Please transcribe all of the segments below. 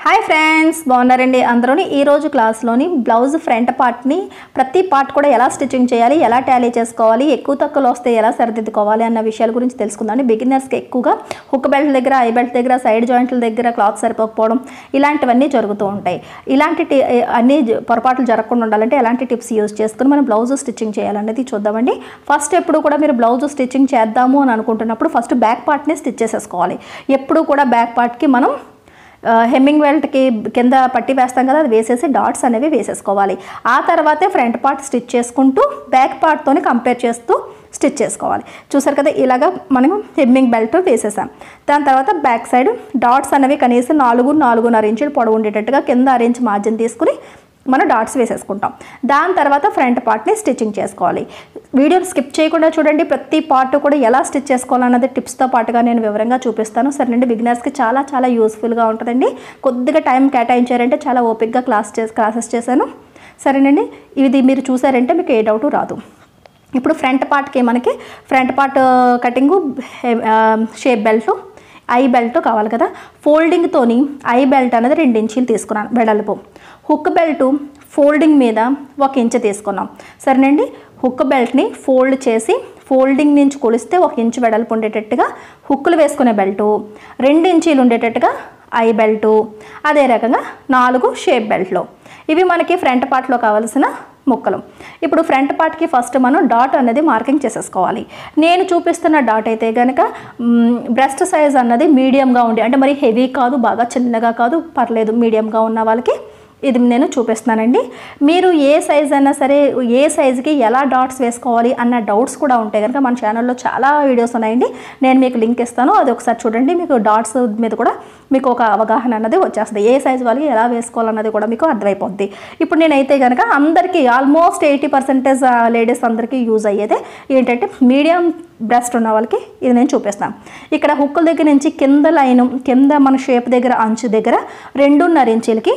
hi friends బాగున్నారండి అందరూని ఈ రోజు క్లాస్లోని బ్లౌజ్ ఫ్రంట్ పార్ట్ని ప్రతి పార్ట్ కూడా ఎలా స్టిచ్చింగ్ చేయాలి ఎలా టాలీ చేసుకోవాలి ఎక్కువ తక్కువలు వస్తే ఎలా సరిదిద్దుకోవాలి అన్న విషయాల గురించి తెలుసుకుందాం బిగినర్స్కి ఎక్కువగా హుక్ బెల్ట్ దగ్గర ఐ బెల్ట్ దగ్గర సైడ్ జాయింట్ల దగ్గర క్లాత్ సరిపోకపోవడం ఇలాంటివన్నీ జరుగుతూ ఉంటాయి ఇలాంటి టి- అన్ని జ- పొరపాట్లు జరగకుండా ఉండాలంటే ఎలాంటి టిప్స్ యూజ్ చేసుకుని మనం బ్లౌజ్ స్టిచ్చింగ్ చేయాలనేది చూద్దామండి ఫస్ట్ ఎప్పుడు కూడా మీరు బ్లౌజ్ స్టిచ్చింగ్ చేద్దాము అని అనుకుంటున్నప్పుడు ఫస్ట్ బ్యాక్ పార్ట్ని స్టిచ్ చేసేసుకోవాలి ఎప్పుడు కూడా బ్యాక్ పార్ట్కి మనం ఆ, హెమ్మింగ్ బెల్ట్కి కింద పట్టి వేస్తాం కదా అది వేసేసి డాట్స్ అనేవి వేసేసుకోవాలి ఆ తర్వాతే ఫ్రంట్ పార్ట్ స్టిచ్ చేసుకుంటూ బ్యాక్ పార్ట్తోని కంపేర్ చేస్తూ స్టిచ్ చేసుకోవాలి చూసారు కదా ఇలాగా మనం హెమ్మింగ్ బెల్ట్ వేసేసాం దాని తర్వాత బ్యాక్ సైడ్ డాట్స్ అనేవి కనీసం నాలుగు నాలుగున్నర ఇంచులు పొడవు ఉండేటట్టుగా కింద అర ఇంచ్ మార్జిన్ తీసుకుని మనం డాట్స్ వేసేసుకుంటాం దాని తర్వాత ఫ్రంట్ పార్ట్ని స్టిచ్చింగ్ చేసుకోవాలి వీడియోని స్కిప్ చేయకుండా చూడండి ప్రతి పార్ట్ కూడా ఎలా స్టిచ్ చేసుకోవాలన్నది టిప్స్తో పాటుగా నేను వివరంగా చూపిస్తాను సరేనండి బిగినర్స్కి చాలా చాలా యూస్ఫుల్గా ఉంటుందండి కొద్దిగా టైం కేటాయించారంటే చాలా ఓపిక్గా క్లాస్ చే క్లాసెస్ చేశాను సరేనండి ఇది మీరు చూసారంటే మీకు ఏ డౌట్ రాదు ఇప్పుడు ఫ్రంట్ పార్ట్కి మనకి front part cutting shape belt eye belt కావాలి కదా ఫోల్డింగ్తోని ఐ బెల్ట్ అనేది రెండు ఇంచులు తీసుకున్నాను వెడల్పు హుక్ బెల్ట్ ఫోల్డింగ్ మీద ఒక ఇంచు తీసుకున్నాం సరేనండి హుక్ బెల్ట్ని ఫోల్డ్ చేసి ఫోల్డింగ్ నుంచి కొలిస్తే ఒక ఇంచు వెడల్పు ఉండేటట్టుగా హుక్కులు వేసుకునే బెల్టు రెండు ఇంచీలు ఉండేటట్టుగా ఐ బెల్టు అదే రకంగా నాలుగు షేప్ బెల్ట్లు ఇవి మనకి ఫ్రంట్ పార్ట్లో కావాల్సిన ముక్కలు ఇప్పుడు ఫ్రంట్ పార్ట్కి ఫస్ట్ మనం డాట్ అనేది మార్కింగ్ చేసేసుకోవాలి నేను చూపిస్తున్న డాట్ అయితే కనుక బ్రెస్ట్ సైజ్ అన్నది మీడియంగా ఉండి అంటే మరి హెవీ కాదు బాగా చిన్నగా కాదు పర్లేదు మీడియంగా ఉన్న వాళ్ళకి ఇది నేను చూపిస్తున్నానండి మీరు ఏ సైజ్ అయినా సరే ఏ సైజుకి ఎలా డాట్స్ వేసుకోవాలి అన్న డౌట్స్ కూడా ఉంటాయి కనుక మన ఛానల్లో చాలా వీడియోస్ ఉన్నాయండి నేను మీకు లింక్ ఇస్తాను అది ఒకసారి చూడండి మీకు డాట్స్ మీద కూడా మీకు ఒక అవగాహన అన్నది వచ్చేస్తుంది ఏ సైజ్ వాళ్ళకి ఎలా వేసుకోవాలన్నది కూడా మీకు అర్థమైపోద్ది ఇప్పుడు నేనైతే కనుక అందరికీ ఆల్మోస్ట్ ఎయిటీ పర్సెంటేజ్ లేడీస్ అందరికీ యూజ్ అయ్యేదే ఏంటంటే మీడియం బ్రెస్ట్ ఉన్న వాళ్ళకి ఇది నేను చూపిస్తాను ఇక్కడ హుక్కుల దగ్గర నుంచి కింద లైన్ కింద మన షేప్ దగ్గర అంచు దగ్గర రెండున్నర ఇంచులకి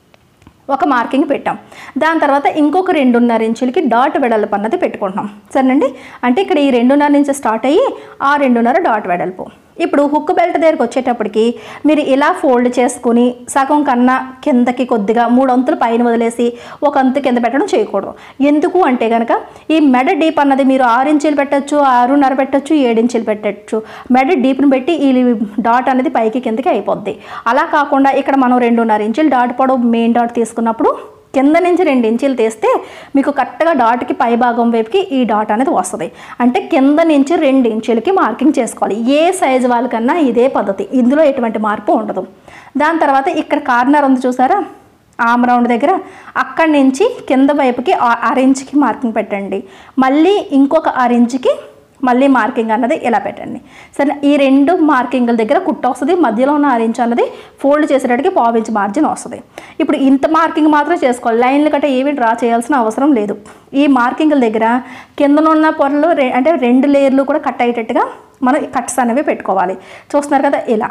ఒక మార్కింగ్ పెట్టాం దాని తర్వాత ఇంకొక రెండున్నర ఇంచులకి డాట్ వెడల్పు అన్నది పెట్టుకుంటున్నాం సరేనండి అంటే ఇక్కడ ఈ రెండున్నర నుంచి స్టార్ట్ అయ్యి ఆ రెండున్నర డాట్ వెడల్పు ఇప్పుడు హుక్ బెల్ట్ దగ్గరికి వచ్చేటప్పటికి మీరు ఇలా ఫోల్డ్ చేసుకుని సగం కన్నా కిందకి కొద్దిగా మూడు అంతులు పైన వదిలేసి ఒక అంతు కింద పెట్టడం చేయకూడదు ఎందుకు అంటే కనుక ఈ మెడ డీప్ అన్నది మీరు ఆరు ఇంచులు పెట్టచ్చు ఆరున్నర పెట్టచ్చు ఏడు ఇంచులు పెట్టచ్చు మెడ డీప్ని పెట్టి ఈ డాట్ అనేది పైకి కిందకి అయిపోద్ది అలా కాకుండా ఇక్కడ మనం రెండున్నర ఇంచులు డాట్ పొడవు మెయిన్ డాట్ తీసుకున్నప్పుడు కింద నుంచి రెండు ఇంచులు తీస్తే మీకు కరెక్ట్గా డాట్కి పై భాగం వైపుకి ఈ డాట్ అనేది వస్తుంది అంటే కింద నుంచి రెండు ఇంచులకి మార్కింగ్ చేసుకోవాలి ఏ సైజు వాళ్ళకన్నా ఇదే పద్ధతి ఇందులో ఎటువంటి మార్పు ఉండదు దాని తర్వాత ఇక్కడ కార్నర్ ఉంది చూసారా ఆమ్ రౌండ్ దగ్గర అక్కడి నుంచి కింద వైపుకి ఆ- అరించ్కి మార్కింగ్ పెట్టండి మళ్ళీ ఇంకొక అరించ్కి మళ్ళీ మార్కింగ్ అన్నది ఇలా పెట్టండి సరే ఈ రెండు మార్కింగ్ల దగ్గర కుట్ట వస్తుంది మధ్యలో ఉన్న ఆరెంజ్ అన్నది ఫోల్డ్ చేసేటట్టుకి పావు ఇంచ్ మార్జిన్ వస్తుంది ఇప్పుడు ఇంత మార్కింగ్ మాత్రం చేసుకోవాలి లైన్లు గట్రా ఏవి డ్రా చేయాల్సిన అవసరం లేదు ఈ మార్కింగ్ల దగ్గర కిందనున్న పొరలు రె- అంటే రెండు లేయర్లు కూడా కట్ అయ్యేటట్టుగా మనం కట్స్ అనేవి పెట్టుకోవాలి చూస్తున్నారు కదా ఇలా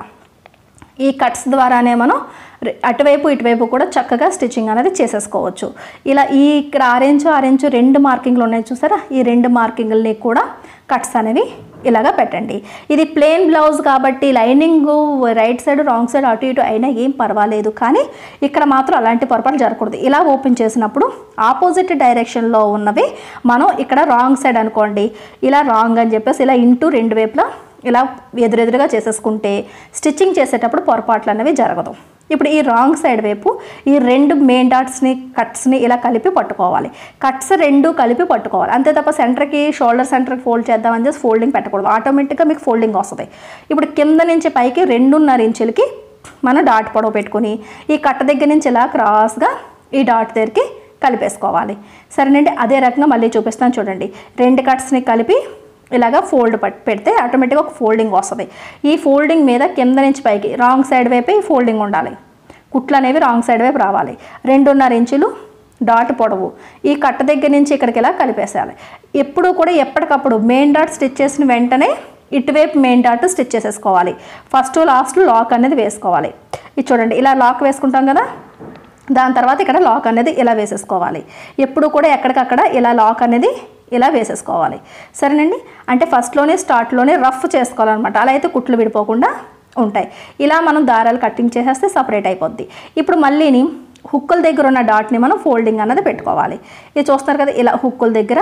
ఈ కట్స్ ద్వారానే మనం రె- అటువైపు ఇటువైపు కూడా చక్కగా స్టిచ్చింగ్ అనేది చేసేసుకోవచ్చు ఇలా ఈ ఇక్కడ ఆరెంజ్ ఆరెంజ్ రెండు మార్కింగ్లు ఉన్నాయి చూసారా ఈ రెండు మార్కింగ్లని కూడా కట్స్ అనేవి ఇలాగా పెట్టండి ఇది ప్లెయిన్ బ్లౌజ్ కాబట్టి lining right side wrong side అటు ఇటు అయినా ఏం పర్వాలేదు కానీ ఇక్కడ మాత్రం అలాంటి పొరపాటు జరగకూడదు ఇలా ఓపెన్ చేసినప్పుడు ఆపోజిట్ డైరెక్షన్లో ఉన్నవి మనం ఇక్కడ రాంగ్ సైడ్ అనుకోండి ఇలా రాంగ్ అని చెప్పేసి ఇలా ఇంటూ రెండు వైపులా ఇలా ఎదురెదురుగా చేసేసుకుంటే స్టిచ్చింగ్ చేసేటప్పుడు పొరపాట్లు అనేవి జరగదు ఇప్పుడు ఈ రాంగ్ సైడ్ వైపు ఈ రెండు మెయిన్ డాట్స్ని కట్స్ని ఇలా కలిపి పట్టుకోవాలి కట్స్ రెండు కలిపి పట్టుకోవాలి అంతే తప్ప సెంటర్కి షోల్డర్ సెంటర్కి ఫోల్డ్ చేద్దామని చేసి ఫోల్డింగ్ పెట్టకూడదు ఆటోమేటిక్గా మీకు ఫోల్డింగ్ వస్తుంది ఇప్పుడు కింద నుంచి పైకి రెండున్నర ఇంచులకి మనం డాట్ పొడవు పెట్టుకుని ఈ కట్ట దగ్గర నుంచి ఇలా క్రాస్గా ఈ డాట్ దగ్గరికి కలిపేసుకోవాలి సరేనండి అదే రకంగా మళ్ళీ చూపిస్తాను చూడండి రెండు కట్స్ని కలిపి ఇలాగా ఫోల్డ్ పట్ పెడితే ఆటోమేటిక్గా ఒక ఫోల్డింగ్ వస్తుంది ఈ ఫోల్డింగ్ మీద కింద నుంచి పైకి రాంగ్ సైడ్ వైపే ఈ ఫోల్డింగ్ ఉండాలి కుట్లు అనేవి రాంగ్ సైడ్ వైపు రావాలి రెండున్నర ఇంచులు డాట్ పొడవు ఈ కట్ట దగ్గర నుంచి ఇక్కడికి ఇలా కలిపేసేయాలి ఎప్పుడు కూడా ఎప్పటికప్పుడు మెయిన్ డాట్ స్టిచ్ చేసిన వెంటనే ఇటువైపు మెయిన్ డాట్ స్టిచ్ చేసేసుకోవాలి ఫస్ట్ లాస్ట్ లాక్ అనేది వేసుకోవాలి ఇది చూడండి ఇలా లాక్ వేసుకుంటాం కదా దాని తర్వాత ఇక్కడ లాక్ అనేది ఇలా వేసేసుకోవాలి ఎప్పుడు కూడా ఎక్కడికక్కడ ఇలా లాక్ అనేది ఇలా వేసేసుకోవాలి సరేనండి అంటే ఫస్ట్లోనే స్టార్ట్లోనే రఫ్ చేసుకోవాలన్నమాట అలా అయితే కుట్లు విడిపోకుండా ఉంటాయి ఇలా మనం దారాలు కటింగ్ చేసేస్తే సపరేట్ అయిపోద్ది ఇప్పుడు మళ్ళీని హుక్కుల దగ్గర ఉన్న డాట్ని మనం ఫోల్డింగ్ అన్నది పెట్టుకోవాలి ఇది చూస్తున్నారు కదా ఇలా హుక్కుల దగ్గర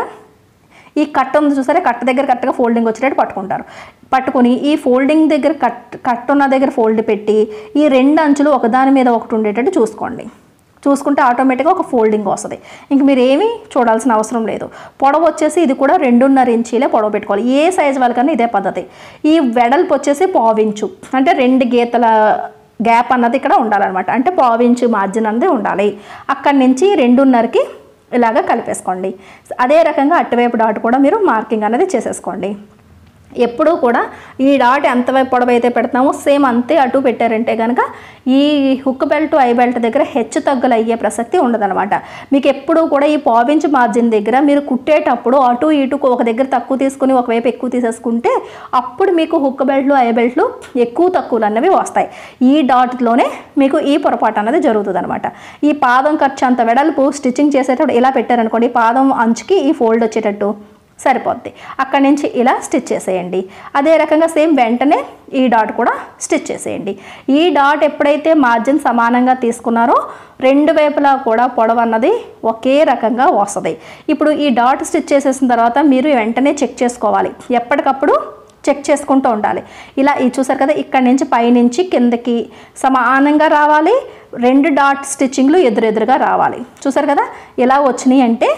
ఈ కట్ ఉంది చూసారా కట్ దగ్గర కరెక్ట్గా ఫోల్డింగ్ వచ్చేటట్టు పట్టుకుంటారు పట్టుకొని ఈ ఫోల్డింగ్ దగ్గర కట్ కట్ ఉన్న దగ్గర ఫోల్డ్ పెట్టి ఈ రెండు అంచులు ఒకదాని మీద ఒకటి ఉండేటట్టు చూసుకోండి చూసుకుంటే ఆటోమేటిక్గా ఒక ఫోల్డింగ్ వస్తుంది ఇంక మీరు ఏమీ చూడాల్సిన అవసరం లేదు పొడవు వచ్చేసి ఇది కూడా రెండున్నర ఇంచీలే పొడవు పెట్టుకోవాలి ఏ సైజు వాళ్ళకన్నా ఇదే పద్ధతి ఈ వెడల్పు వచ్చేసి పావించు అంటే రెండు గీతల గ్యాప్ అన్నది ఇక్కడ ఉండాలన్నమాట అంటే పావించు మార్జిన్ అన్నది ఉండాలి అక్కడి నుంచి రెండున్నరకి ఇలాగ కలిపేసుకోండి అదే రకంగా అటువైపు డాట్ కూడా మీరు మార్కింగ్ అనేది చేసేసుకోండి ఎప్పుడూ కూడా ఈ డాట్ ఎంతవైపు పొడవు అయితే పెడతామో సేమ్ అంతే అటు పెట్టారంటే కనుక ఈ హుక్ బెల్ట్ ఐ బెల్ట్ దగ్గర హెచ్చు తగ్గులు అయ్యే ప్రసక్తి ఉండదన్నమాట మీకు ఎప్పుడూ కూడా ఈ పావించ్ మార్జిన్ దగ్గర మీరు కుట్టేటప్పుడు అటు ఇటు ఒక దగ్గర తక్కువ తీసుకుని ఒకవైపు ఎక్కువ తీసేసుకుంటే అప్పుడు మీకు హుక్ బెల్ట్లు ఐ బెల్ట్లు ఎక్కువ తక్కువలు అన్నవి వస్తాయి ఈ డాట్లోనే మీకు ఈ పొరపాటు అన్నది జరుగుతుంది అనమాట ఈ పాదం ఖర్చు అంత వెడల్పు స్టిచ్చింగ్ చేసేటప్పుడు ఇలా పెట్టారనుకోండి పాదం అంచుకి ఈ ఫోల్డ్ వచ్చేటట్టు సరిపోద్ది అక్కడి నుంచి ఇలా స్టిచ్ చేసేయండి అదే రకంగా సేమ్ వెంటనే ఈ డాట్ కూడా స్టిచ్ చేసేయండి ఈ డాట్ ఎప్పుడైతే మార్జిన్ సమానంగా తీసుకున్నారో రెండు వైపులా కూడా పొడవు అన్నది ఒకే రకంగా వస్తుంది ఇప్పుడు ఈ డాట్ స్టిచ్ చేసేసిన తర్వాత మీరు వెంటనే చెక్ చేసుకోవాలి ఎప్పటికప్పుడు చెక్ చేసుకుంటూ ఉండాలి ఇలా ఈ చూసారు కదా ఇక్కడ నుంచి పైనుంచి కిందకి సమానంగా రావాలి రెండు డాట్ స్టిచ్చింగ్లు ఎదురెదురుగా రావాలి చూసారు కదా ఇలా వచ్చినాయి అంటే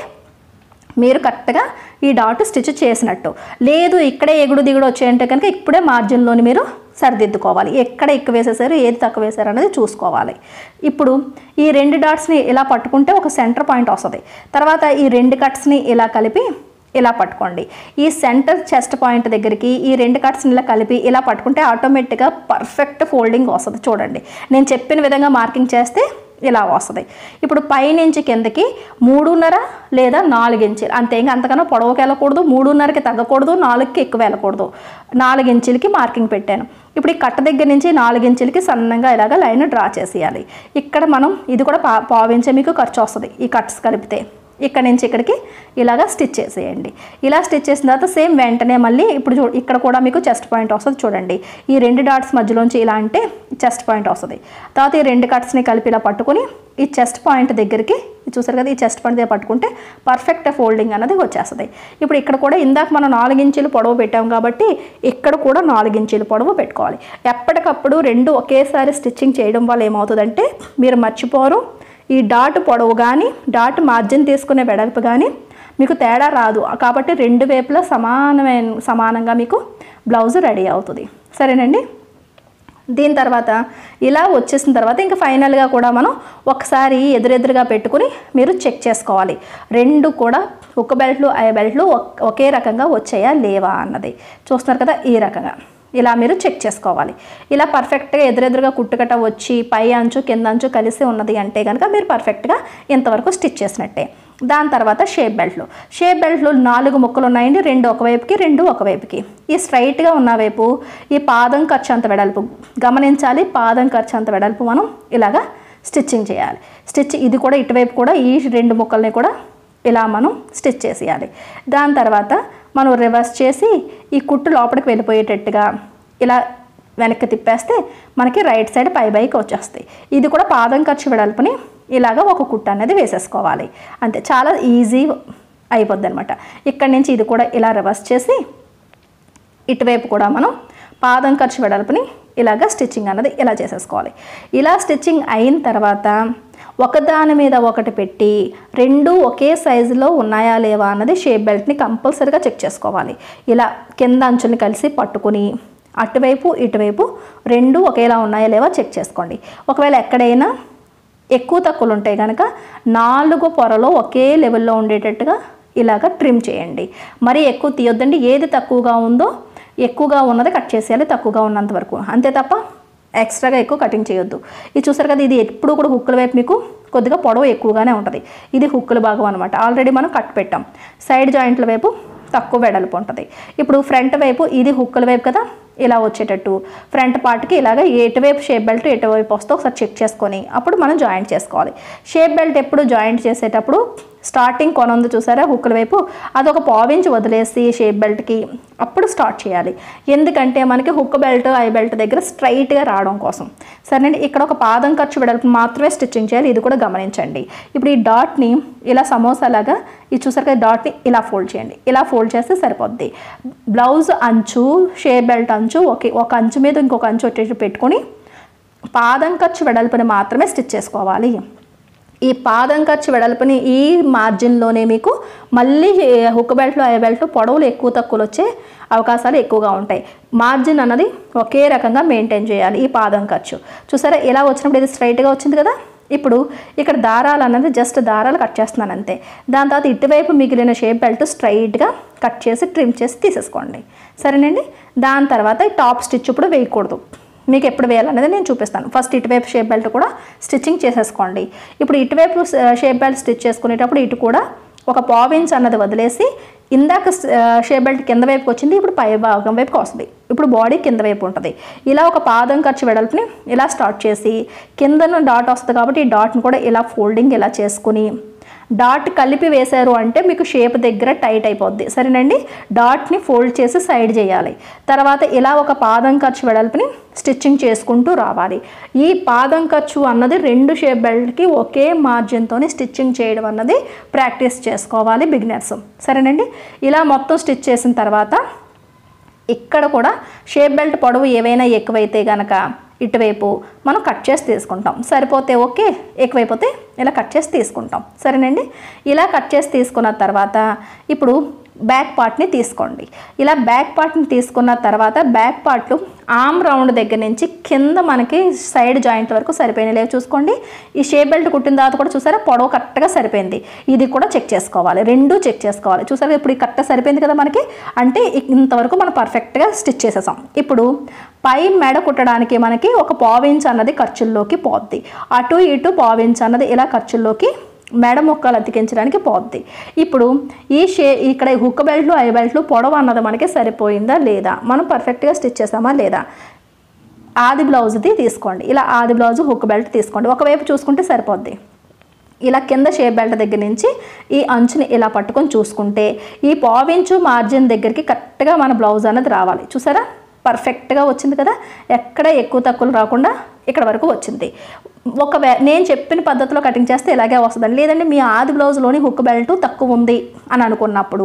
మీరు కరెక్ట్గా ఈ డాట్ స్టిచ్ చేసినట్టు లేదు ఇక్కడే ఎగుడు దిగుడు వచ్చాయంటే కనుక ఇప్పుడే మార్జిన్లోని మీరు సరిదిద్దుకోవాలి ఎక్కడ ఎక్కువ వేసేసారు ఏది తక్కువ వేసారు అనేది చూసుకోవాలి ఇప్పుడు ఈ రెండు డాట్స్ని ఇలా పట్టుకుంటే ఒక సెంటర్ పాయింట్ వస్తుంది తర్వాత ఈ రెండు కట్స్ని ఇలా కలిపి ఇలా పట్టుకోండి ఈ సెంటర్ చెస్ట్ పాయింట్ దగ్గరికి ఈ రెండు కట్స్ని ఇలా కలిపి ఇలా పట్టుకుంటే ఆటోమేటిక్గా పర్ఫెక్ట్ ఫోల్డింగ్ వస్తుంది చూడండి నేను చెప్పిన విధంగా మార్కింగ్ చేస్తే ఇలా వస్తుంది ఇప్పుడు పైనుంచి కిందకి మూడున్నర లేదా నాలుగు ఇంచులు అంతే ఇంకా అంతకన్నా పొడవుకి వెళ్ళకూడదు మూడున్నరకి తగ్గకూడదు నాలుగుకి ఎక్కువ వెళ్ళకూడదు నాలుగు ఇంచులకి మార్కింగ్ పెట్టాను ఇప్పుడు ఈ కట్ట దగ్గర నుంచి నాలుగు ఇంచులకి సన్నంగా ఇలాగ లైన్ డ్రా చేసేయాలి ఇక్కడ మనం ఇది కూడా పా పావించే మీకు ఖర్చు వస్తుంది ఈ కట్స్ కలిపితే ఇక్కడ నుంచి ఇక్కడికి ఇలాగా స్టిచ్ చేసేయండి ఇలా స్టిచ్ చేసిన తర్వాత సేమ్ వెంటనే మళ్ళీ ఇప్పుడు చూ ఇక్కడ కూడా మీకు చెస్ట్ పాయింట్ వస్తుంది చూడండి ఈ రెండు డాట్స్ మధ్యలోంచి ఇలా అంటే చెస్ట్ పాయింట్ వస్తుంది తర్వాత ఈ రెండు కట్స్ని కలిపి ఇలా పట్టుకొని ఈ చెస్ట్ పాయింట్ దగ్గరికి ఇది చూసారు కదా ఈ చెస్ట్ పాయింట్ దగ్గర పట్టుకుంటే పర్ఫెక్ట్ ఫోల్డింగ్ అనేది వచ్చేస్తుంది ఇప్పుడు ఇక్కడ కూడా ఇందాక మనం నాలుగు ఇంచులు పొడవు పెట్టాం కాబట్టి ఇక్కడ కూడా నాలుగు ఇంచులు పొడవు పెట్టుకోవాలి ఎప్పటికప్పుడు రెండు ఒకేసారి స్టిచ్చింగ్ చేయడం వల్ల ఏమవుతుందంటే మీరు మర్చిపోరు ఈ డాట్ పొడవు కానీ డాట్ మార్జిన్ తీసుకునే వెడల్పు కానీ మీకు తేడా రాదు కాబట్టి రెండు వైపులా సమానమైన సమానంగా మీకు బ్లౌజ్ రెడీ అవుతుంది సరేనండి దీని తర్వాత ఇలా వచ్చేసిన తర్వాత ఇంకా ఫైనల్గా కూడా మనం ఒకసారి ఎదురెదురుగా పెట్టుకుని మీరు చెక్ చేసుకోవాలి రెండు కూడా ఒక బెల్ట్లు ఐ బెల్ట్లు ఒక్- ఒకే రకంగా వచ్చాయా లేవా అన్నది చూస్తున్నారు కదా ఈ రకంగా ఇలా మీరు చెక్ చేసుకోవాలి ఇలా పర్ఫెక్ట్గా ఎదురెదురుగా కుట్టుకట్ట వచ్చి పై అంచు కింద అంచు కలిసి ఉన్నది అంటే కనుక మీరు పర్ఫెక్ట్గా ఇంతవరకు స్టిచ్ చేసినట్టే దాని తర్వాత షేప్ బెల్ట్లు షేప్ బెల్ట్లు నాలుగు ముక్కలు ఉన్నాయండి రెండు ఒకవైపుకి రెండు ఒకవైపుకి ఈ స్ట్రైట్గా ఉన్న వైపు ఈ పాదం ఖర్చు అంత వెడల్పు గమనించాలి పాదం ఖర్చు అంత వెడల్పు మనం ఇలాగా స్టిచ్చింగ్ చేయాలి స్టిచ్ ఇది కూడా ఇటువైపు కూడా ఈ రెండు ముక్కల్ని కూడా ఇలా మనం స్టిచ్ చేసేయాలి దాని తర్వాత మనం రివర్స్ చేసి ఈ కుట్టు లోపలికి వెళ్ళిపోయేటట్టుగా ఇలా వెనక్కి తిప్పేస్తే మనకి రైట్ సైడ్ పై బైకి వచ్చేస్తాయి ఇది కూడా పాదం ఖర్చు వెడల్పుని ఇలాగ ఒక కుట్టు అనేది వేసేసుకోవాలి అంతే చాలా ఈజీ అయిపోద్ది అనమాట ఇక్కడి నుంచి ఇది కూడా ఇలా రివర్స్ చేసి ఇటువైపు కూడా మనం పాదం ఖర్చు వెడల్పుని ఇలాగ స్టిచ్చింగ్ అన్నది ఇలా చేసేసుకోవాలి ఇలా స్టిచ్చింగ్ అయిన తర్వాత ఒకదాని మీద ఒకటి పెట్టి రెండు ఒకే సైజులో ఉన్నాయా లేవా అన్నది షేప్ బెల్ట్ని కంపల్సరీగా చెక్ చేసుకోవాలి ఇలా కింద అంచుని కలిసి పట్టుకుని అటువైపు ఇటువైపు రెండు ఒకేలా ఉన్నాయా లేవా చెక్ చేసుకోండి ఒకవేళ ఎక్కడైనా ఎక్కువ తక్కువలు ఉంటాయి కనుక నాలుగు పొరలు ఒకే లెవెల్లో ఉండేటట్టుగా ఇలాగ ట్రిమ్ చేయండి మరీ ఎక్కువ తీయొద్దండి ఏది తక్కువగా ఉందో ఎక్కువగా ఉన్నది కట్ చేసేయాలి తక్కువగా ఉన్నంత వరకు అంతే తప్ప ఎక్స్ట్రాగా ఎక్కువ కటింగ్ చేయొద్దు ఇది చూసారు కదా ఇది ఎప్పుడు కూడా హుక్కుల వైపు మీకు కొద్దిగా పొడవు ఎక్కువగానే ఉంటుంది ఇది హుక్కుల భాగం అనమాట ఆల్రెడీ మనం కట్ పెట్టాం సైడ్ జాయింట్ల వైపు తక్కువ వెడల్పు ఉంటుంది ఇప్పుడు ఫ్రంట్ వైపు ఇది హుక్కుల వైపు కదా ఇలా వచ్చేటట్టు ఫ్రంట్ పార్ట్కి ఇలాగ ఎటువైపు షేప్ బెల్ట్ ఎటువైపు వస్తే ఒకసారి చెక్ చేసుకొని అప్పుడు మనం జాయింట్ చేసుకోవాలి షేప్ బెల్ట్ ఎప్పుడు జాయింట్ చేసేటప్పుడు స్టార్టింగ్ కొన ఉంది చూసారా హుక్కుల వైపు అదొక పావించి వదిలేసి షేప్ బెల్ట్కి అప్పుడు స్టార్ట్ చేయాలి ఎందుకంటే మనకి హుక్ బెల్ట్ ఐ బెల్ట్ దగ్గర స్ట్రైట్గా రావడం కోసం సరేనండి ఇక్కడ ఒక పాదం ఖర్చు వెడల్పు మాత్రమే స్టిచ్చింగ్ చేయాలి ఇది కూడా గమనించండి ఇప్పుడు ఈ డాట్ని ఇలా సమోసాలాగా ఇది చూసారు కదా డాట్ని ఇలా ఫోల్డ్ చేయండి ఇలా ఫోల్డ్ చేస్తే సరిపోద్ది బ్లౌజ్ అంచు షేప్ బెల్ట్ అంచు ఒకే ఒక అంచు మీద ఇంకొక అంచు వచ్చేసి పెట్టుకొని పాదం ఖర్చు వెడల్పుని మాత్రమే స్టిచ్ చేసుకోవాలి ఈ పాదం ఖర్చు వెడల్పుని ఈ మార్జిన్లోనే మీకు మళ్ళీ హుక్ బెల్ట్లో ఐ బెల్ట్ పొడవులు ఎక్కువ తక్కువలు వచ్చే అవకాశాలు ఎక్కువగా ఉంటాయి మార్జిన్ అన్నది ఒకే రకంగా మెయింటైన్ చేయాలి ఈ పాదం ఖర్చు చూసారా ఇలా వచ్చినప్పుడు ఇది స్ట్రైట్గా వచ్చింది కదా ఇప్పుడు ఇక్కడ దారాలు అన్నది జస్ట్ దారాలు కట్ చేస్తున్నాను అంతే దాని తర్వాత ఇటువైపు మిగిలిన షేప్ బెల్ట్ స్ట్రైట్గా కట్ చేసి ట్రిమ్ చేసి తీసేసుకోండి సరేనండి దాని తర్వాత ఈ టాప్ స్టిచ్ ఇప్పుడు వేయకూడదు మీకు ఎప్పుడు వేయాలనేది నేను చూపిస్తాను ఫస్ట్ ఇటువైపు షేప్ బెల్ట్ కూడా స్టిచ్చింగ్ చేసేసుకోండి ఇప్పుడు ఇటువైపు షేప్ బెల్ట్ స్టిచ్ చేసుకునేటప్పుడు ఇటు కూడా ఒక పావిన్స్ అన్నది వదిలేసి ఇందాక షేప్ బెల్ట్ కింద వైపుకి వచ్చింది ఇప్పుడు పై భాగం వైపుకి వస్తుంది ఇప్పుడు బాడీ కింద వైపు ఉంటుంది ఇలా ఒక పాదం ఖర్చు వెడల్పుని ఇలా స్టార్ట్ చేసి కిందన డాట్ వస్తుంది కాబట్టి ఈ డాట్ని కూడా ఇలా ఫోల్డింగ్ ఇలా చేసుకుని డాట్ కలిపి వేశారు అంటే మీకు షేప్ దగ్గర టైట్ అయిపోద్ది సరేనండి డాట్ని ఫోల్డ్ చేసి సైడ్ చేయాలి తర్వాత ఇలా ఒక పాదం ఖర్చు వెడల్పుని స్టిచ్చింగ్ చేసుకుంటూ రావాలి ఈ పాదం ఖర్చు అన్నది రెండు షేప్ బెల్ట్కి ఒకే మార్జిన్తోనే స్టిచ్చింగ్ చేయడం అన్నది ప్రాక్టీస్ చేసుకోవాలి బిగినర్స్ సరేనండి ఇలా మొత్తం స్టిచ్ చేసిన తర్వాత ఇక్కడ కూడా షేప్ బెల్ట్ పొడవు ఏవైనా ఎక్కువైతే గనక ఇటువైపు మనం కట్ చేసి తీసుకుంటాం సరిపోతే ఓకే ఎక్కువైపోతే ఇలా కట్ చేసి తీసుకుంటాం సరేనండి ఇలా కట్ చేసి తీసుకున్న తర్వాత ఇప్పుడు బ్యాక్ పార్ట్ని తీసుకోండి ఇలా బ్యాక్ పార్ట్ని తీసుకున్న తర్వాత బ్యాక్ పార్ట్లు ఆమ్ రౌండ్ దగ్గర నుంచి కింద మనకి సైడ్ జాయింట్ వరకు సరిపోయినాయి లేవు చూసుకోండి ఈ షేప్ బెల్ట్ కుట్టిన తర్వాత కూడా చూసారా పొడవు కరెక్ట్గా సరిపోయింది ఇది కూడా చెక్ చేసుకోవాలి రెండు చెక్ చేసుకోవాలి చూసారా ఇప్పుడు ఈ కరెక్ట్గా సరిపోయింది కదా మనకి అంటే ఇంతవరకు మనం పర్ఫెక్ట్గా స్టిచ్ చేసేసాం ఇప్పుడు పై మెడ కుట్టడానికి మనకి ఒక పావించ్ అన్నది ఖర్చుల్లోకి పోద్ది అటు ఇటు పావించ్ అన్నది ఇలా ఖర్చుల్లోకి మెడ మొక్కలు అతికించడానికి పోద్ది ఇప్పుడు ఈ షే ఇక్కడ హుక్ బెల్ట్లు ఐ బెల్ట్లు పొడవు అన్నది మనకి సరిపోయిందా లేదా మనం పర్ఫెక్ట్గా స్టిచ్ చేసామా లేదా ఆది బ్లౌజ్ది తీసుకోండి ఇలా ఆది బ్లౌజ్ హుక్ బెల్ట్ తీసుకోండి ఒకవైపు చూసుకుంటే సరిపోద్ది ఇలా కింద షేప్ బెల్ట్ దగ్గర నుంచి ఈ అంచుని ఇలా పట్టుకొని చూసుకుంటే ఈ పావించు మార్జిన్ దగ్గరికి కరెక్ట్గా మన బ్లౌజ్ అన్నది రావాలి చూసారా పర్ఫెక్ట్గా వచ్చింది కదా ఎక్కడ ఎక్కువ తక్కువలు రాకుండా ఇక్కడ వరకు వచ్చింది ఒకవే నేను చెప్పిన పద్ధతిలో కటింగ్ చేస్తే ఇలాగే వస్తుందండి లేదంటే మీ ఆది బ్లౌజ్లోని హుక్ బెల్ట్ తక్కువ ఉంది అని అనుకున్నప్పుడు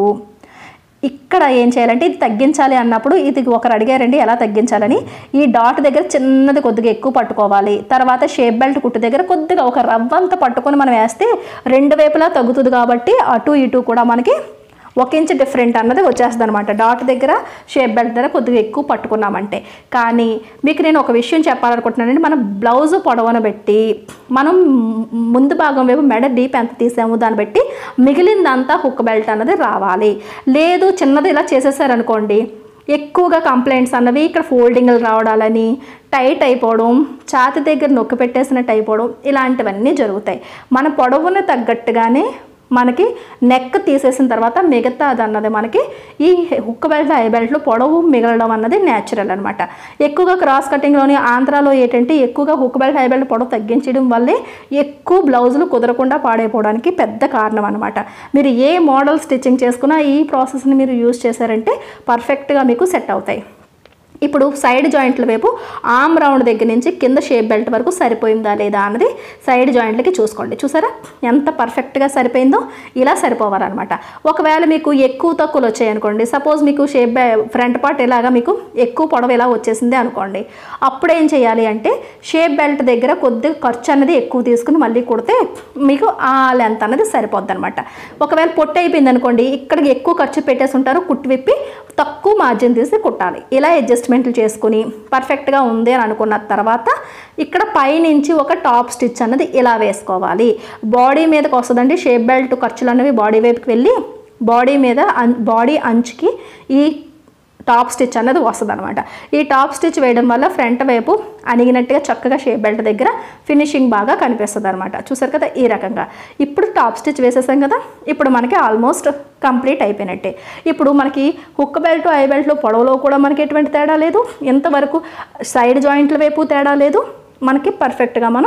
ఇక్కడ ఏం చేయాలంటే ఇది తగ్గించాలి అన్నప్పుడు ఇది ఒకరు అడిగారండి ఎలా తగ్గించాలని ఈ డాట్ దగ్గర చిన్నది కొద్దిగా ఎక్కువ పట్టుకోవాలి తర్వాత షేప్ బెల్ట్ కుట్టు దగ్గర కొద్దిగా ఒక రవ్వంత పట్టుకొని మనం వేస్తే రెండు వైపులా తగ్గుతుంది కాబట్టి అటు ఇటు కూడా మనకి ఒక ఇంచ్ డిఫరెంట్ అన్నది వచ్చేస్తుంది అనమాట డాట్ దగ్గర షేప్ బెల్ట్ దగ్గర కొద్దిగా ఎక్కువ పట్టుకున్నామంటే కానీ మీకు నేను ఒక విషయం చెప్పాలనుకుంటున్నానండి మనం బ్లౌజ్ పొడవన పెట్టి మనం ముందు భాగం వైపు మెడ డీప్ ఎంత తీసాము దాన్ని బట్టి మిగిలిందంతా హుక్ బెల్ట్ అన్నది రావాలి లేదు చిన్నది ఇలా చేసేసారనుకోండి ఎక్కువగా కంప్లైంట్స్ అన్నవి ఇక్కడ ఫోల్డింగ్లు రావడాలని టైట్ అయిపోవడం ఛాతి దగ్గర నొక్కి పెట్టేసినట్టు అయిపోవడం ఇలాంటివన్నీ జరుగుతాయి మన పొడవును తగ్గట్టుగానే మనకి నెక్ తీసేసిన తర్వాత మిగతా అది అన్నది మనకి ఈ హుక్ బెల్ట్ ఐ బెల్ట్లు పొడవు మిగలడం అన్నది న్యాచురల్ అనమాట ఎక్కువగా క్రాస్ కటింగ్లోని ఆంధ్రాలో ఏంటంటే ఎక్కువగా హుక్ బెల్ట్ ఐ బెల్ట్ పొడవు తగ్గించడం వల్లే ఎక్కువ బ్లౌజులు కుదరకుండా పాడైపోవడానికి పెద్ద కారణం అనమాట మీరు ఏ మోడల్ స్టిచ్చింగ్ చేసుకున్నా ఈ ప్రాసెస్ని మీరు యూజ్ చేశారంటే పర్ఫెక్ట్గా మీకు సెట్ అవుతాయి ఇప్పుడు సైడ్ జాయింట్ల వైపు ఆమ్ రౌండ్ దగ్గర నుంచి కింద షేప్ బెల్ట్ వరకు సరిపోయిందా లేదా అన్నది సైడ్ జాయింట్లకి చూసుకోండి చూసారా ఎంత పర్ఫెక్ట్గా సరిపోయిందో ఇలా సరిపోవాలన్నమాట ఒకవేళ మీకు ఎక్కువ తక్కువలు వచ్చాయనుకోండి సపోజ్ మీకు షేప్ ఫ్రంట్ పార్ట్ ఇలాగా మీకు ఎక్కువ పొడవు ఇలా వచ్చేసింది అనుకోండి అప్పుడు ఏం చేయాలి అంటే షేప్ బెల్ట్ దగ్గర కొద్దిగా ఖర్చు అనేది ఎక్కువ తీసుకుని మళ్ళీ కుడితే మీకు ఆ లెంత్ అనేది సరిపోద్ది అనమాట ఒకవేళ పొట్టు అయిపోయింది అనుకోండి ఇక్కడికి ఎక్కువ ఖర్చు పెట్టేసి ఉంటారు కుట్టి విప్పి తక్కువ మార్జిన్ తీసి కుట్టాలి ఇలా అడ్జస్ట్మెంట్లు చేసుకుని పర్ఫెక్ట్గా ఉంది అని అనుకున్న తర్వాత ఇక్కడ పైనుంచి ఒక టాప్ స్టిచ్ అన్నది ఇలా వేసుకోవాలి బాడీ మీదకి వస్తుందండి షేప్ బెల్ట్ ఖర్చులు అనేవి బాడీ వైపుకి వెళ్ళి బాడీ మీద అన్ బాడీ అంచుకి ఈ టాప్ స్టిచ్ అన్నది వస్తుంది అనమాట ఈ టాప్ స్టిచ్ వేయడం వల్ల ఫ్రంట్ వైపు అణిగినట్టుగా చక్కగా షేప్ బెల్ట్ దగ్గర ఫినిషింగ్ బాగా కనిపిస్తుంది అనమాట చూసారు కదా ఈ రకంగా ఇప్పుడు టాప్ స్టిచ్ వేసేసాం కదా ఇప్పుడు మనకి ఆల్మోస్ట్ కంప్లీట్ అయిపోయినట్టే ఇప్పుడు మనకి హుక్ బెల్ట్ ఐ బెల్ట్ పొడవులో కూడా మనకి ఎటువంటి తేడా లేదు ఇంతవరకు సైడ్ జాయింట్ల వైపు తేడా లేదు మనకి పర్ఫెక్ట్గా మనం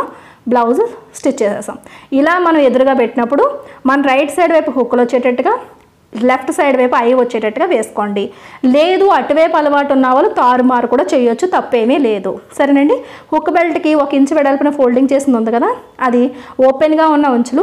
బ్లౌజ్ స్టిచ్ చేసేసాం ఇలా మనం ఎదురుగా పెట్టినప్పుడు మన రైట్ సైడ్ వైపు హుక్కులు వచ్చేటట్టుగా లెఫ్ట్ సైడ్ వైపు ఐ వచ్చేటట్టుగా వేసుకోండి లేదు అటువైపు అలవాటు ఉన్న వాళ్ళు తారుమారు కూడా చేయొచ్చు తప్పేమీ లేదు సరేనండి హుక్ బెల్ట్కి ఒక ఇంచు వెడల్పున ఫోల్డింగ్ చేసింది ఉంది కదా అది ఓపెన్గా ఉన్న ఉంచులు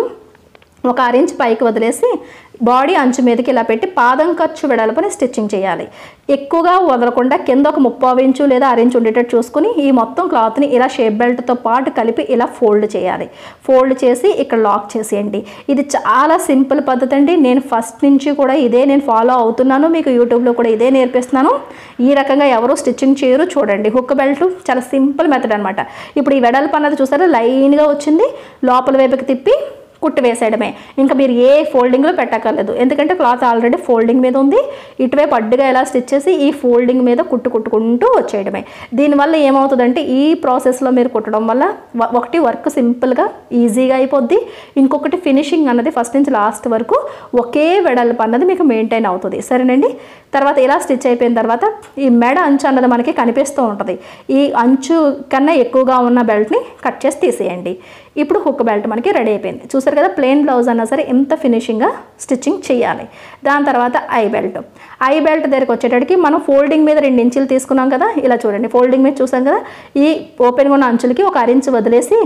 ఒక అరించ్ పైకి వదిలేసి బాడీ అంచు మీదకి ఇలా పెట్టి పాదం ఖర్చు వెడల్పుని స్టిచ్చింగ్ చేయాలి ఎక్కువగా వదలకుండా కింద ఒక ముప్పావు ఇంచు లేదా అరించు ఉండేటట్టు చూసుకుని ఈ మొత్తం క్లాత్ని ఇలా షేప్ బెల్ట్తో పాటు కలిపి ఇలా ఫోల్డ్ చేయాలి ఫోల్డ్ చేసి ఇక్కడ లాక్ చేసేయండి ఇది చాలా సింపుల్ పద్ధతి అండి నేను ఫస్ట్ నుంచి కూడా ఇదే నేను ఫాలో అవుతున్నాను మీకు యూట్యూబ్లో కూడా ఇదే నేర్పిస్తున్నాను ఈ రకంగా ఎవరు స్టిచ్చింగ్ చేయరు చూడండి హుక్ బెల్ట్ చాలా సింపుల్ మెథడ్ అనమాట ఇప్పుడు ఈ వెడల్పు అన్నది చూసారా లైన్గా వచ్చింది లోపల వైపుకి తిప్పి కుట్టు వేసేయడమే ఇంకా మీరు ఏ ఫోల్డింగ్లో పెట్టక్కర్లేదు ఎందుకంటే క్లాత్ ఆల్రెడీ ఫోల్డింగ్ మీద ఉంది ఇటువైపు అడ్డుగా ఎలా స్టిచ్ చేసి ఈ ఫోల్డింగ్ మీద కుట్టు కుట్టుకుంటూ వచ్చేయడమే దీనివల్ల ఏమవుతుందంటే ఈ ప్రాసెస్లో మీరు కుట్టడం వల్ల వ- ఒకటి వర్క్ సింపుల్గా ఈజీగా అయిపోద్ది ఇంకొకటి ఫినిషింగ్ అన్నది ఫస్ట్ నుంచి లాస్ట్ వరకు ఒకే వెడల్పు అన్నది మీకు మెయింటైన్ అవుతుంది సరేనండి తర్వాత ఇలా స్టిచ్ అయిపోయిన తర్వాత ఈ మెడ అంచు అన్నది మనకి కనిపిస్తూ ఉంటుంది ఈ అంచు కన్నా ఎక్కువగా ఉన్న బెల్ట్ని కట్ చేసి తీసేయండి ఇప్పుడు హుక్ బెల్ట్ మనకి రెడీ అయిపోయింది చూసారు కదా ప్లెయిన్ బ్లౌజ్ అన్నా సరే ఎంత ఫినిషింగ్గా స్టిచ్చింగ్ చేయాలి దాని తర్వాత ఐ బెల్ట్ ఐ బెల్ట్ దగ్గరికి వచ్చేటడికి మనం ఫోల్డింగ్ మీద రెండు ఇంచులు తీసుకున్నాం కదా ఇలా చూడండి ఫోల్డింగ్ మీద చూసాం కదా ఈ ఓపెన్గా ఉన్న అంచులకి ఒక అరించు వదిలేసి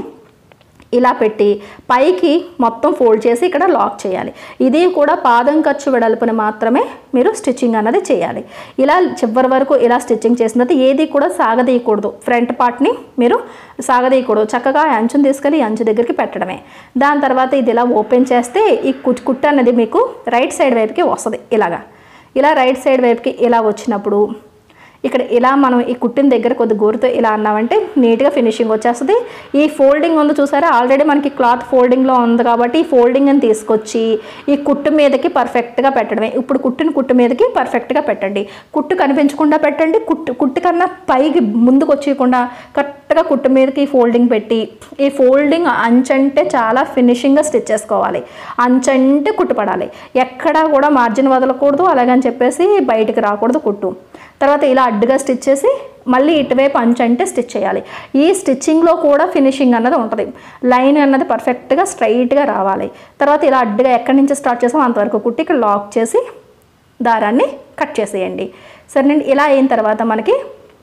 ఇలా పెట్టి పైకి మొత్తం ఫోల్డ్ చేసి ఇక్కడ లాక్ చేయాలి ఇది కూడా పాదం ఖర్చు వెడల్పుని మాత్రమే మీరు స్టిచ్చింగ్ అన్నది చేయాలి ఇలా చివరి వరకు ఇలా స్టిచ్చింగ్ చేసిన తర్వాత ఏది కూడా సాగదీయకూడదు ఫ్రంట్ పార్ట్ని మీరు సాగదీయకూడదు చక్కగా ఆ అంచుని తీసుకెళ్ళి ఈ అంచు దగ్గరికి పెట్టడమే దాని తర్వాత ఇది ఇలా ఓపెన్ చేస్తే ఈ కుట్ కుట్టు అన్నది మీకు రైట్ సైడ్ వైపుకి వస్తుంది ఇలాగా ఇలా రైట్ సైడ్ వైపుకి ఇలా వచ్చినప్పుడు ఇక్కడ ఇలా మనం ఈ కుట్టిన దగ్గర కొద్ది గోరుతో ఇలా అన్నామంటే నీట్గా ఫినిషింగ్ వచ్చేస్తుంది ఈ ఫోల్డింగ్ ఉంది చూసారా ఆల్రెడీ మనకి క్లాత్ ఫోల్డింగ్లో ఉంది కాబట్టి ఈ ఫోల్డింగ్ అని తీసుకొచ్చి ఈ కుట్టు మీదకి పర్ఫెక్ట్గా పెట్టడమే ఇప్పుడు కుట్టిన కుట్టు మీదకి పర్ఫెక్ట్గా పెట్టండి కుట్టు కనిపించకుండా పెట్టండి కుట్టు కుట్టు కన్నా పైకి ముందుకు వచ్చేయకుండా కరెక్ట్గా కుట్టు మీదకి ఈ ఫోల్డింగ్ పెట్టి ఈ ఫోల్డింగ్ అంచంటే చాలా ఫినిషింగ్గా స్టిచ్ చేసుకోవాలి అంచంటే కుట్టు పడాలి ఎక్కడా కూడా మార్జిన్ వదలకూడదు అలాగని చెప్పేసి బయటికి రాకూడదు కుట్టు తర్వాత ఇలా అడ్డుగా స్టిచ్ చేసి మళ్ళీ ఇటువైపు అంచు అంటే స్టిచ్ చేయాలి ఈ స్టిచ్చింగ్లో కూడా ఫినిషింగ్ అన్నది ఉంటుంది లైన్ అన్నది పర్ఫెక్ట్గా స్ట్రైట్గా రావాలి తర్వాత ఇలా అడ్డుగా ఎక్కడి నుంచి స్టార్ట్ చేసామో అంతవరకు కుట్టి ఇక్కడ లాక్ చేసి దారాన్ని కట్ చేసేయండి సరేనండి ఇలా అయిన తర్వాత మనకి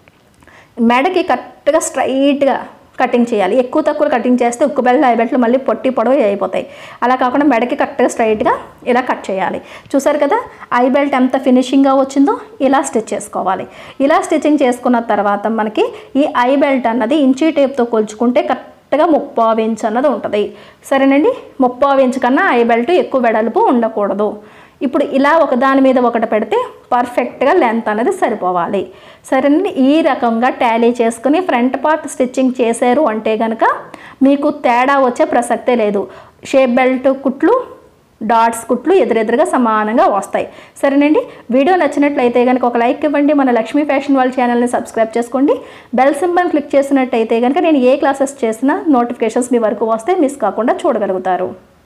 మెడకి కరెక్ట్గా స్ట్రైట్గా కటింగ్ చేయాలి ఎక్కువ తక్కువ కటింగ్ చేస్తే ఉక్కు బెల్ట్ ఐ బెల్ట్లు మళ్ళీ పొట్టి పొడవు అయిపోతాయి అలా కాకుండా మెడకి కరెక్ట్గా స్ట్రైట్గా ఇలా కట్ చేయాలి చూసారు కదా ఐ బెల్ట్ ఎంత ఫినిషింగ్గా వచ్చిందో ఇలా స్టిచ్ చేసుకోవాలి ఇలా స్టిచ్చింగ్ చేసుకున్న తర్వాత మనకి ఈ ఐ బెల్ట్ అన్నది ఇంచీ టేప్తో కొలుచుకుంటే కరెక్ట్గా ముప్పావు ఇంచ్ అన్నది ఉంటుంది సరేనండి ముప్పావు ఇంచ్ కన్నా ఐ బెల్ట్ ఎక్కువ వెడల్పు ఉండకూడదు ఇప్పుడు ఇలా ఒకదాని మీద ఒకటి పెడితే పర్ఫెక్ట్గా లెంత్ అనేది సరిపోవాలి సరేనండి ఈ రకంగా టాలీ చేసుకుని ఫ్రంట్ పార్ట్ స్టిచ్చింగ్ చేశారు అంటే కనుక మీకు తేడా వచ్చే ప్రసక్తే లేదు షేప్ బెల్ట్ కుట్లు డాట్స్ కుట్లు ఎదురెదురుగా సమానంగా వస్తాయి సరేనండి వీడియో నచ్చినట్లయితే కనుక ఒక లైక్ ఇవ్వండి మన లక్ష్మీ ఫ్యాషన్ వాళ్ళ ఛానల్ని సబ్స్క్రైబ్ చేసుకోండి బెల్ సింబల్ క్లిక్ చేసినట్టయితే కనుక నేను ఏ క్లాసెస్ చేసినా నోటిఫికేషన్స్ మీ వరకు వస్తే మిస్ కాకుండా చూడగలుగుతారు